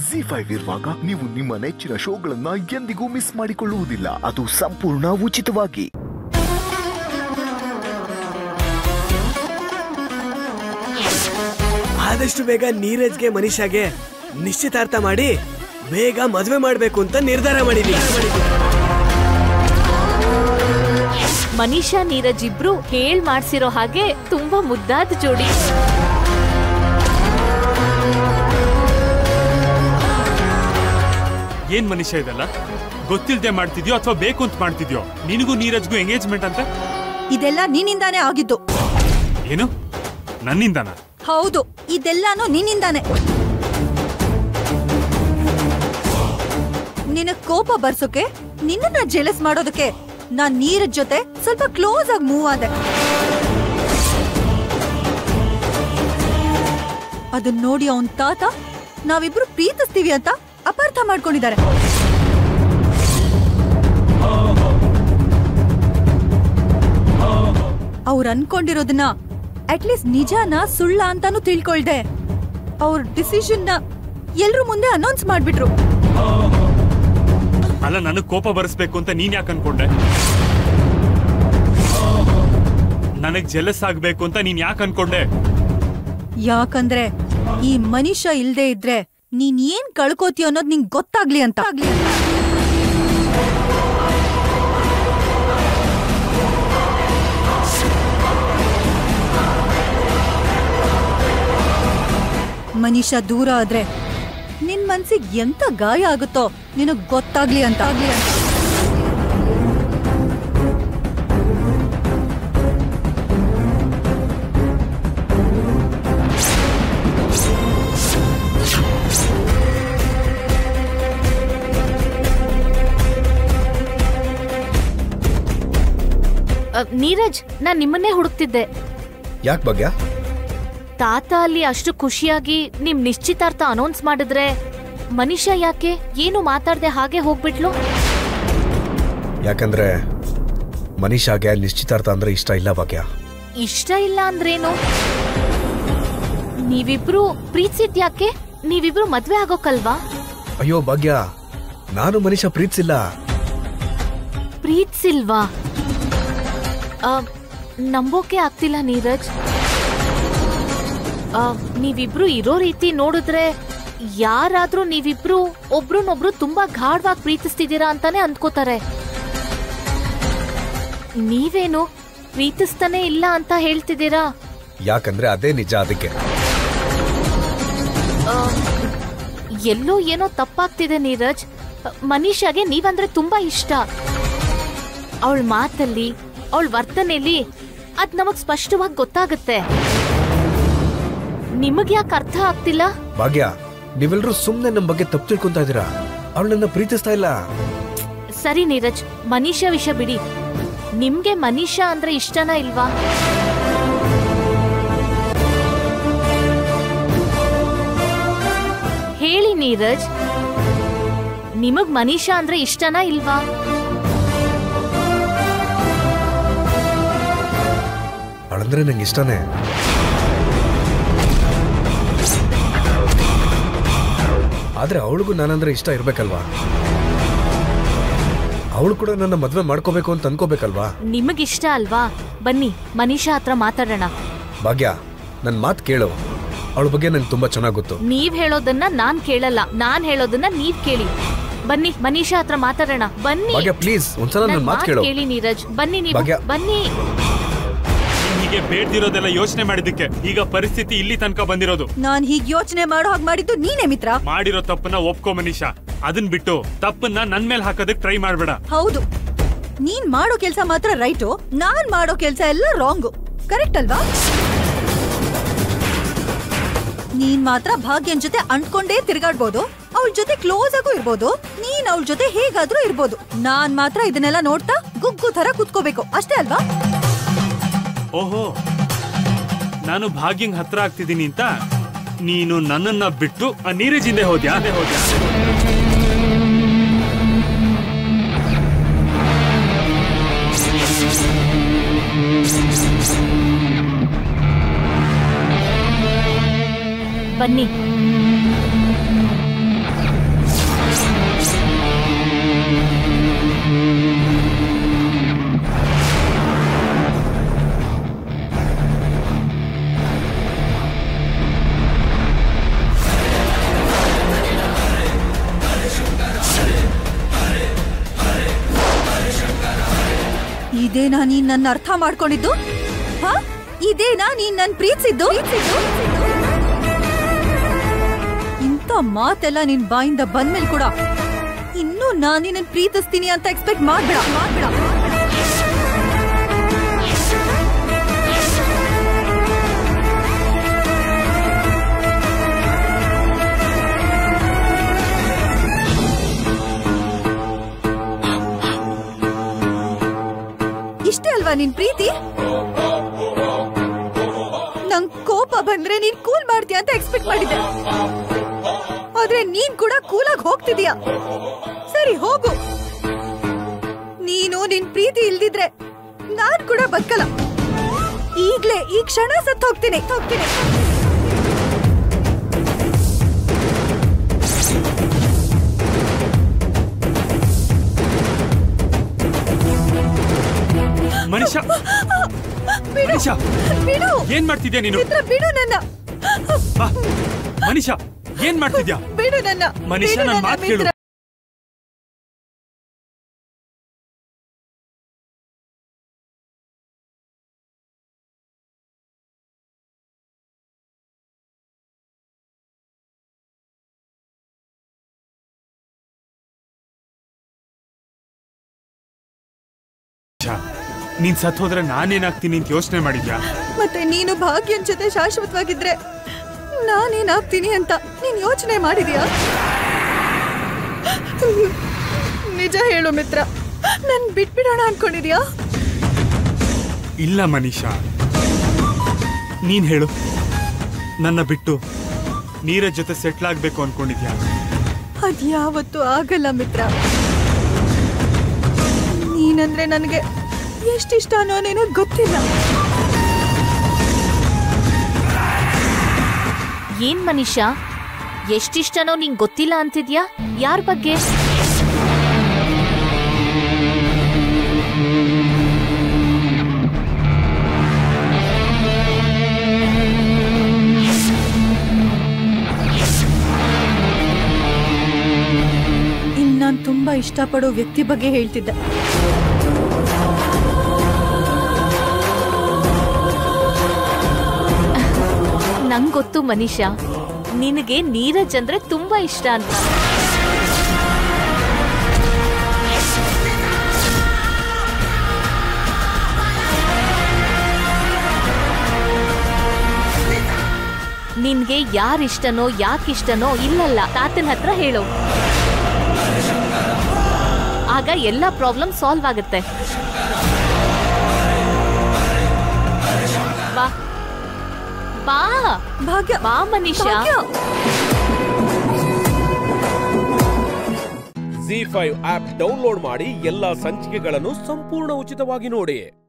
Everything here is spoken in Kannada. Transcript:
ಜಿ ಫೈವ್ ಇರುವಾಗ ನೀವು ನಿಮ್ಮ ನೆಚ್ಚಿನ ಶೋಗಳನ್ನ ಎಂದಿಗೂ ಮಿಸ್ ಮಾಡಿಕೊಳ್ಳುವುದಿಲ್ಲ ಅದು ಸಂಪೂರ್ಣ ಉಚಿತವಾಗಿ ಆದಷ್ಟು ಬೇಗ ನೀರಜ್ಗೆ ಮನೀಷಾಗೆ ನಿಶ್ಚಿತಾರ್ಥ ಮಾಡಿ ಬೇಗ ಮದುವೆ ಮಾಡ್ಬೇಕು ಅಂತ ನಿರ್ಧಾರ ಮಾಡಿದೀನಿ ಮನೀಷಾ ನೀರಜ್ ಇಬ್ರು ಹೇಳ್ ಮಾಡ್ಸಿರೋ ಹಾಗೆ ತುಂಬಾ ಮುದ್ದಾದ ಜೋಡಿ ಏನ್ ಮನುಷ್ಯ ಇದೆಲ್ಲ ಗೊತ್ತಿಲ್ದೆ ಮಾಡ್ತಿದ್ಯೋ ಅಥವಾ ಬೇಕು ಅಂತ ಮಾಡ್ತಿದ್ಯೋ ನಿನಗೂ ನೀರಜ್ಗೂ ಎಂಗೇಜ್ಮೆಂಟ್ ಅಂತ ಇದೆಲ್ಲ ನಿನ್ನಿಂದಾನೇ ಆಗಿದ್ದು ಏನು ನನ್ನಿಂದನಾ ಹೌದು ಇದೆಲ್ಲಾನು ನಿನ್ನಿಂದಾನೆ ನಿನಗ್ ಕೋಪ ಬರ್ಸೋಕೆ ನಿನ್ನನ್ನ ಜೆಲಸ್ ಮಾಡೋದಕ್ಕೆ ನಾನ್ ನೀರಜ್ ಜೊತೆ ಸ್ವಲ್ಪ ಕ್ಲೋಸ್ ಆಗಿ ಮೂವ್ ಆದೆ ಅದನ್ನ ನೋಡಿ ಅವನ್ ತಾತ ನಾವಿಬ್ರು ಪ್ರೀತಿಸ್ತೀವಿ ಅಂತ ಅಪಾರ್ಥ ಮಾಡ್ಕೊಂಡಿದ್ದಾರೆ ಅವ್ರು ಅನ್ಕೊಂಡಿರೋದನ್ನ ಅಟ್ಲೀಸ್ಟ್ ನಿಜಾನ ಸುಳ್ಳ ಅಂತಾನು ತಿಳ್ಕೊಳ್ದೆ ಅವ್ರ ಡಿಸಿಷನ್ನ ಎಲ್ರ ಮುಂದೆ ಅನೌನ್ಸ್ ಮಾಡ್ಬಿಟ್ರು ಅಲ್ಲ ನನಗ್ ಕೋಪ ಬರಿಸ್ಬೇಕು ಅಂತ ನೀನ್ ಯಾಕೆ ಅನ್ಕೊಂಡೆ ನನಗ್ ಜೆಲಸ್ ಆಗ್ಬೇಕು ಅಂತ ನೀನ್ ಯಾಕೆ ಅನ್ಕೊಂಡೆ ಯಾಕಂದ್ರೆ ಈ ಮನುಷ್ಯ ಇಲ್ದೇ ಇದ್ರೆ ನೀನ್ ಏನ್ ಕಳ್ಕೋತೀಯ ಅನ್ನೋದ್ ನಿಂಗ್ ಗೊತ್ತಾಗ್ಲಿ ಅಂತ ಮನುಷ್ಯ ದೂರ ಆದ್ರೆ ನಿನ್ ಮನ್ಸಿಗ್ ಎಂತ ಗಾಯ ಆಗುತ್ತೋ ನಿನಗ್ ಗೊತ್ತಾಗ್ಲಿ ಅಂತ ಆಗ್ಲಿ ಅಂತ ಅ, ನೀರಜ್ ನಾನ್ ನಿಮ್ಮನ್ನೇ ಹುಡುಕ್ತಿದ್ದೆ ಯಾಕೆ ಭಾಗ್ಯ ತಾತ ಅಲ್ಲಿ ಅಷ್ಟು ಖುಷಿಯಾಗಿ ನಿಮ್ ನಿಶ್ಚಿತಾರ್ಥ ಅನೌನ್ಸ್ ಮಾಡಿದ್ರೆ ಮನುಷ್ಯ ಯಾಕೆ ಏನು ಮಾತಾಡ್ದೆ ಹಾಗೆ ಹೋಗ್ಬಿಟ್ಲು ಯಾಕಂದ್ರೆ ಮನೀಷಾಗೆ ನಿಶ್ಚಿತಾರ್ಥ ಅಂದ್ರೆ ಇಷ್ಟ ಇಲ್ಲ ಭಾಗ್ಯ ಇಷ್ಟ ಇಲ್ಲ ಅಂದ್ರೇನು ನೀವಿಬ್ರು ಪ್ರೀತಿಸಿದ್ ಯಾಕೆ ನೀವಿಬ್ರು ಮದ್ವೆ ಆಗೋಕಲ್ವಾ ಅಯ್ಯೋ ಭಾಗ್ಯ ನಾನು ಮನೀಷಾ ಪ್ರೀತಿಸಿಲ್ಲ ಪ್ರೀತಿಸಿಲ್ವಾ ಆ, ನಂಬೋಕೆ ಆಗ್ತಿಲ್ಲ ನೀರಜ್ ಆ, ನೀವಿಬ್ರು ಇರೋ ರೀತಿ ನೋಡಿದ್ರೆ ಯಾರಾದ್ರೂ ನೀವಿಬ್ರು ಒಬ್ರನ್ನೊಬ್ರು ತುಂಬಾ ಗಾಢವಾಗಿ ಪ್ರೀತಿಸ್ತಿದ್ದೀರಾ ಅಂತಾನೆ ಅಂದ್ಕೋತಾರೆ ನೀವೇನು ಪ್ರೀತಿಸ್ತಾನೆ ಇಲ್ಲ ಅಂತ ಹೇಳ್ತಿದ್ದೀರಾ ಯಾಕಂದ್ರೆ ಅದೇ ನಿಜ ಅದಕ್ಕೆ ಆ, ಎಲ್ಲೋ ಏನೋ ತಪ್ಪಾಗ್ತಿದೆ ನೀರಜ್ ಮನೀಷಾಗೆ ನೀವಂದ್ರೆ ತುಂಬಾ ಇಷ್ಟ ಅವಳ ಮಾತಲ್ಲಿ ಅವಳ ವರ್ತನೆಯಲ್ಲಿ ಅದ್ ನಮಗ್ ಸ್ಪಷ್ಟವಾಗಿ ಗೊತ್ತಾಗುತ್ತೆ ನಿಮಗ್ ಯಾಕೆ ಅರ್ಥ ಆಗ್ತಿಲ್ಲ ಭಾಗ್ಯ ನೀವೆಲ್ಲರೂ ಸುಮ್ನೆ ನಮ್ ಬಗ್ಗೆ ತಪ್ಪು ತಿಳ್ಕೊಂತಾ ಇದೀರಾ ಅವಳು ನನ್ನ ಪ್ರೀತಿಸ್ತಾ ಇಲ್ಲ ಸರಿ ನೀರಜ್ ಮನೀಷಾ ವಿಷಯ ಬಿಡಿ ನಿಮ್ಗೆ ಮನೀಷಾ ಅಂದ್ರೆ ಇಷ್ಟನಾ ಇಲ್ವಾ ಹೇಳಿ ನೀರಜ್ ನಿಮಗ್ ಮನೀಷಾ ಅಂದ್ರೆ ಇಷ್ಟನಾ ಇಲ್ವಾ ಅವಳಂದ್ರೆ ನಂಗೆ ಇಷ್ಟನೇ ಆದ್ರೆ ಅವಳಿಗೂ ನಾನಂದ್ರೆ ಇಷ್ಟ ಇರ್ಬೇಕಲ್ವಾ ಅವಳು ಕೂಡ ನನ್ನ ಮದ್ವೆ ಮಾಡ್ಕೋಬೇಕು ಅಂತ ಅನ್ಕೋಬೇಕಲ್ವಾ ನಿಮಗಿಷ್ಟ ಅಲ್ವಾ ಬನ್ನಿ ಮನೀಷಾ ಹತ್ರ ಮಾತಾಡೋಣ ಭಾಗ್ಯ ನನ್ ಮಾತ್ ಕೇಳು ಅವಳ ಬಗ್ಗೆ ನಂಗೆ ತುಂಬಾ ಚೆನ್ನಾಗ್ ಗೊತ್ತು ನೀವ್ ಹೇಳೋದನ್ನ ನಾನ್ ಕೇಳಲ್ಲ ನಾನ್ ಹೇಳೋದನ್ನ ನೀವ್ ಕೇಳಿ ಬನ್ನಿ ಮನೀಷಾ ಹತ್ರ ಮಾತಾಡೋಣ ಬನ್ನಿ ಭಾಗ್ಯ ಪ್ಲೀಸ್ ಒಂದ್ಸಲ ನನ್ ನನ್ ಮಾತ್ ಮಾತ್ ಕೇಳು ಕೇಳಿ ನೀರಜ್ ಬನ್ನಿ ನೀವು ಭಾಗ್ಯ. ಬನ್ನಿ ನೀನ್ ಹೀಗೆ ಬೇಡ್ದಿರೋದೆಲ್ಲ ಯೋಚನೆ ಮಾಡಿದ್ದಕ್ಕೆ ಈಗ ಪರಿಸ್ಥಿತಿ ಇಲ್ಲಿ ತನಕ ಬಂದಿರೋದು ನಾನ್ ಹೀಗ್ ಯೋಚನೆ ಮಾಡೋ ಹಾಗೆ ಮಾಡಿದ್ದು ನೀನೇ ಮಿತ್ರ ಮಾಡಿರೋ ತಪ್ಪನ್ನ ಒಪ್ಕೋ ಮನೀಷಾ ಅದನ್ ಬಿಟ್ಟು ತಪ್ಪನ್ನ ನನ್ ಮೇಲೆ ಹಾಕೋದಕ್ ಟ್ರೈ ಮಾಡ್ಬೇಡ ಹೌದು ನೀನ್ ಮಾಡೋ ಕೆಲ್ಸ ಮಾತ್ರ ರೈಟು ನಾನ್ ಮಾಡೋ ಕೆಲ್ಸ ಎಲ್ಲ ರಾಂಗು ಕರೆಕ್ಟ್ ಅಲ್ವಾ ನೀನ್ ಮಾತ್ರ ಭಾಗ್ಯನ್ ಜೊತೆ ಅಂಟ್ಕೊಂಡೇ ತಿರ್ಗಾಡ್ಬೋದು ಅವಳ ಜೊತೆ ಕ್ಲೋಸ್ ಆಗು ಇರ್ಬೋದು ನೀನ್ ಅವಳ ಜೊತೆ ಹೇಗಾದ್ರೂ ಇರ್ಬೋದು ನಾನ್ ಮಾತ್ರ ಇದನ್ನೆಲ್ಲ ನೋಡ್ತಾ ಗುಗ್ಗು ತರ ಕುತ್ಕೋಬೇಕು ಅಷ್ಟೇ ಅಲ್ವಾ ಓಹೋ ನಾನು ಭಾಗ್ಯಂಗ್ ಹತ್ರ ಆಗ್ತಿದ್ದೀನಿ ಅಂತ ನೀನು ನನ್ನನ್ನ ಬಿಟ್ಟು ಆ ನೀರಜ್ ಹಿಂದೆ ಹೋದ್ಯಾ ಹೋದ್ಯಾ ಬನ್ನಿ ಇದೇನಾ ನೀನ್ ನನ್ನ ಅರ್ಥ ಮಾಡ್ಕೊಂಡಿದ್ದು ಹಾ ಇದೇನಾ ನೀನ್ ನನ್ ಪ್ರೀತಿಸಿದ್ದು ಇಂಥ ಮಾತೆಲ್ಲ ನಿನ್ ಬಾಯಿಂದ ಬಂದ್ಮೇಲೆ ಕೂಡ ಇನ್ನೂ ನಾನ್ ನಿನ್ನ ಪ್ರೀತಿಸ್ತೀನಿ ಅಂತ ಎಕ್ಸ್ಪೆಕ್ಟ್ ಮಾಡ್ಬೇಡ ಮಾಡ್ಬೇಡ ಇಷ್ಟೇ ಅಲ್ವಾ ನಿನ್ ಪ್ರೀತಿ ನಂಗ್ ಕೋಪ ಬಂದ್ರೆ ನೀನ್ ಕೂಲ್ ಮಾಡ್ತೀಯ ಅಂತ ಎಕ್ಸ್ಪೆಕ್ಟ್ ಮಾಡಿದ್ದೆ ಆದ್ರೆ ನೀನ್ ಕೂಡ ಕೂಲಾಗಿ ಹೋಗ್ತಿದೀಯ ಸರಿ ಹೋಗು ನೀನು ನಿನ್ ಪ್ರೀತಿ ಇಲ್ದಿದ್ರೆ ನಾನ್ ಕೂಡ ಬದುಕಲ್ಲ ಈಗ್ಲೇ ಈ ಕ್ಷಣ ಸತ್ ಹೋಗ್ತೀನಿ ಹೋಗ್ತೀನಿ ಮನುಷ್ಯ ಬಿಡು ಮನುಷ್ಯ ಬಿಡು ಏನ್ ಮಾಡ್ತಿದ್ಯಾ ನೀನು ಮಿತ್ರ ಬಿಡು ನನ್ನ ಬಾ ಮನುಷ್ಯ ಏನ್ ಮಾಡ್ತಿದ್ಯಾ ಬಿಡು ನನ್ನ ಮನುಷ್ಯ, ಬಿಡು ನನ್ ನನ್ನ ಮಾತ್ ಕೇಳು. ಮಿತ್ರ. ಛ, ನೀನ್ ಸತ್ ಹೋದ್ರೆ ನಾನೇನಾಗ್ತೀನಿ ಅಂತ ಯೋಚನೆ ಮಾಡಿದ್ಯಾ ಮತ್ತೆ ನೀನು ಭಾಗ್ಯನ್ ಜೊತೆ ಶಾಶ್ವತವಾಗಿದ್ರೆ ನಾನೇನಾಗ್ತೀನಿ ಅಂತ ನೀನ್ ಯೋಚನೆ ಮಾಡಿದ್ಯಾ ನಿಜ ಹೇಳು ಮಿತ್ರ ನನ್ ಬಿಟ್ಬಿಡೋಣ ಅನ್ಕೊಂಡಿದ್ಯಾ ಇಲ್ಲ ಮನೀಷಾ ನೀನ್ ಹೇಳು ನನ್ನ ಬಿಟ್ಟು ನೀರಜ್ ಜೊತೆ ಸೆಟ್ಲ್ ಆಗ್ಬೇಕು ಅನ್ಕೊಂಡಿದ್ಯಾ ಅದ್ಯಾವತ್ತೂ ಆಗಲ್ಲ ಮಿತ್ರ ನೀನಂದ್ರೆ ನನಗೆ ಎಷ್ಟಿಷ್ಟನೋ ನಿನಗ್ ಗೊತ್ತಿಲ್ಲ ಏನ್ ಮನೀಷಾ ಎಷ್ಟಿಷ್ಟನೋ ನಿಂಗ್ ಗೊತ್ತಿಲ್ಲ ಅಂತಿದ್ಯಾ ಯಾರ್ ಬಗ್ಗೆ ಇನ್ ನಾನ್ ತುಂಬಾ ಇಷ್ಟಪಡೋ ವ್ಯಕ್ತಿ ಬಗ್ಗೆ ಹೇಳ್ತಿದ್ದೆ ನಂಗ್ ಗೊತ್ತು ಮನೀಷಾ ನಿನಗೆ ನೀರಜ್ ಅಂದ್ರೆ ತುಂಬಾ ಇಷ್ಟ ಅಂತ ನಿನ್ಗೆ ಯಾರಿಷ್ಟನೋ ಯಾಕಿಷ್ಟನೋ ಇಲ್ಲಲ್ಲ ತಾತನ ಹತ್ರ ಹೇಳು ಆಗ ಎಲ್ಲ ಪ್ರಾಬ್ಲಮ್ ಸಾಲ್ವ್ ಆಗುತ್ತೆ ಬಾ ಬಾ ಭಾಗ್ಯ ಬಾ ಮನೀಷಾ ಭಾಗ್ಯ ಜಿ ಫೈವ್ ಆಪ್ ಡೌನ್ಲೋಡ್ ಮಾಡಿ ಎಲ್ಲಾ ಸಂಚಿಕೆಗಳನ್ನು ಸಂಪೂರ್ಣ ಉಚಿತವಾಗಿ ನೋಡಿ